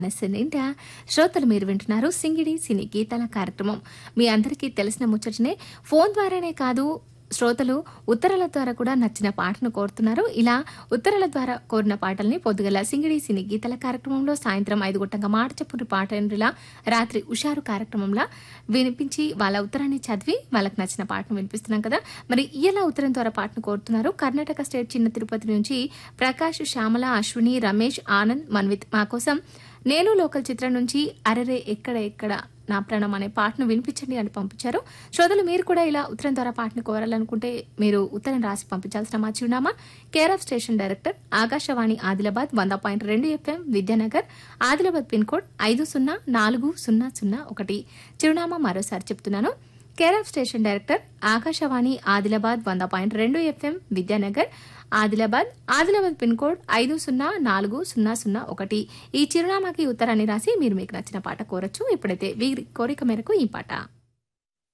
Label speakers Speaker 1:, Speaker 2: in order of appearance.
Speaker 1: నిండా శ్రోతలు మీరు వింటున్నారు సింగిడి సినీ గీతాల కార్యక్రమం మీ అందరికీ తెలిసిన ముచ్చటనే ఫోన్ ద్వారానే కాదు శ్రోతలు ఉత్తరాల ద్వారా కూడా నచ్చిన పాటను కోరుతున్నారు ఇలా ఉత్తరాల ద్వారా కోరిన పాటల్ని పొద్దుగల సింగిడి సినీ గీతాల కార్యక్రమంలో సాయంత్రం ఐదు గుట్టంగా మాట చెప్పుని పాటలా రాత్రి ఉషారు కార్యక్రమంలో వినిపించి వాళ్ళ ఉత్తరాన్ని చదివి వాళ్ళకి నచ్చిన పాటను వినిపిస్తున్నాం కదా మరి ఇలా ఉత్తరం ద్వారా పాటను కోరుతున్నారు కర్ణాటక స్టేట్ చిన్న తిరుపతి నుంచి ప్రకాష్ శ్యామల అశ్విని రమేష్ ఆనంద్ మన్విత్ మా కోసం నేను లోకల్ చిత్రం నుంచి అరెరే ఎక్కడ ఎక్కడ నా ప్రాణం అనే పాటను వినిపించండి అని పంపించారు శ్రోతలు మీరు కూడా ఇలా ఉత్తరం ద్వారా పాటను కోరాలనుకుంటే మీరు ఉత్తరం రాసి పంపించాల్సిన మా చిరునామా care of station director Akashvani Adilabad వంద పాయింట్ రెండు FM Vidyanagar Adilabad pin code ఐదు సున్నా నాలుగు సున్నా సున్నా ఒకటి చిరునామా మరోసారి చెప్తున్నాను care of station director Akashvani Adilabad వంద పాయింట్ రెండు FM Vidyanagar Adilabad Adilabad pin code ఐదు సున్నా నాలుగు సున్నా సున్నా ఒకటి ఈ చిరునామాకి ఉత్తరాన్ని రాసి మీరు మీకు నచ్చిన పాట కోరచ్చు ఇప్పుడైతే వీరి కోరిక మేరకు ఈ పాట